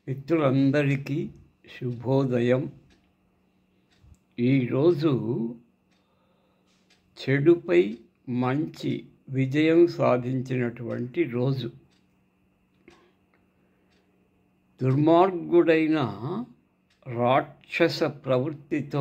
మిత్రులందరికీ శుభోదయం ఈరోజు చెడుపై మంచి విజయం సాధించినటువంటి రోజు దుర్మార్గుడైన రాక్షస ప్రవృత్తితో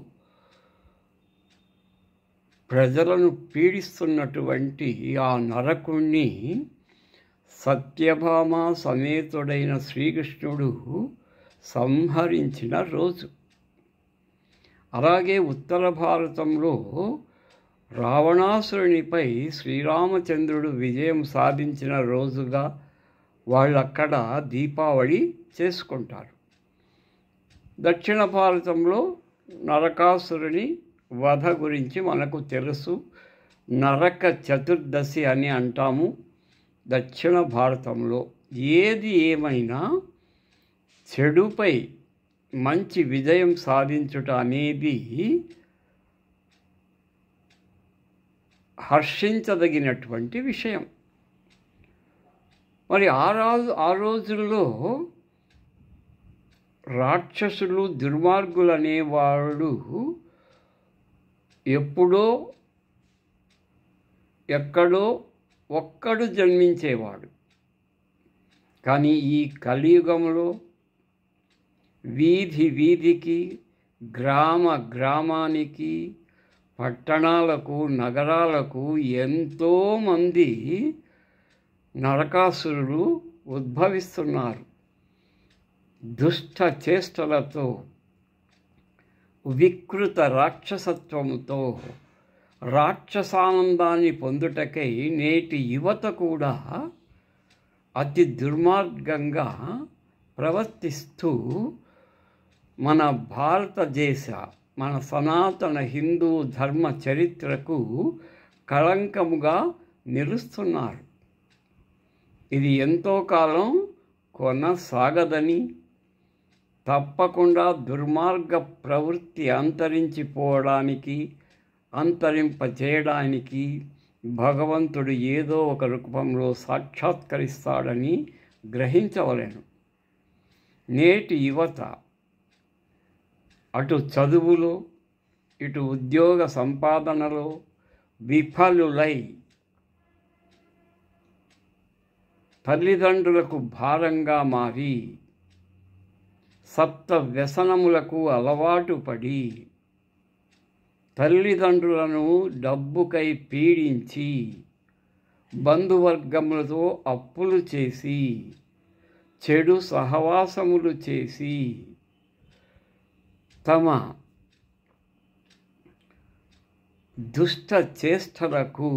ప్రజలను పీడిస్తున్నటువంటి ఆ నరకుణ్ణి సత్యభామ సమేతుడైన శ్రీకృష్ణుడు సంహరించిన రోజు అలాగే ఉత్తర భారతంలో రావణాసురునిపై శ్రీరామచంద్రుడు విజయం సాధించిన రోజుగా వాళ్ళక్కడ దీపావళి చేసుకుంటారు దక్షిణ భారతంలో నరకాసురుని వధ గురించి మనకు తెలుసు నరక చతుర్దశి అని అంటాము దక్షిణ భారతంలో ఏది ఏమైనా చెడుపై మంచి విజయం సాధించుట అనేది హర్షించదగినటువంటి విషయం మరి ఆ రోజు ఆ రోజుల్లో రాక్షసులు దుర్మార్గులు అనేవాడు ఎప్పుడో ఎక్కడో ఒక్కడు జన్మించేవాడు కానీ ఈ కలియుగంలో వీధి వీధికి గ్రామ గ్రామానికి పట్టణాలకు నగరాలకు ఎంతోమంది నరకాసురులు ఉద్భవిస్తున్నారు దుష్ట చేష్టలతో వికృత రాక్షసత్వముతో రాక్షసానందాన్ని పొందుటకై నేటి యువత కూడా అతి దుర్మార్గంగా ప్రవర్తిస్తూ మన భారతదేశ మన సనాతన హిందూ ధర్మ చరిత్రకు కళంకముగా నిలుస్తున్నారు ఇది ఎంతో కాలం కొనసాగదని తప్పకుండా దుర్మార్గ ప్రవృత్తి అంతరించిపోవడానికి అంతరింపచేయడానికి భగవంతుడు ఏదో ఒక రూపంలో సాక్షాత్కరిస్తాడని గ్రహించవలేను నేటి యువత అటు చదువులో ఇటు ఉద్యోగ సంపాదనలో విఫలులై తల్లిదండ్రులకు భారంగా మారి సప్త వ్యసనములకు అలవాటు పడి తల్లిదండ్రులను డబ్బుకై పీడించి బంధువర్గములతో అప్పులు చేసి చెడు సహవాసములు చేసి తమ దుష్ట చేష్టలకు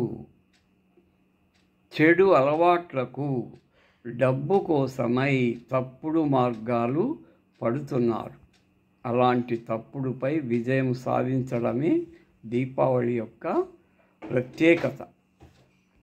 చెడు అలవాట్లకు డబ్బు కోసమై తప్పుడు మార్గాలు పడుతున్నారు అలాంటి తప్పుడుపై విజయం సాధించడమే దీపావళి యొక్క ప్రత్యేకత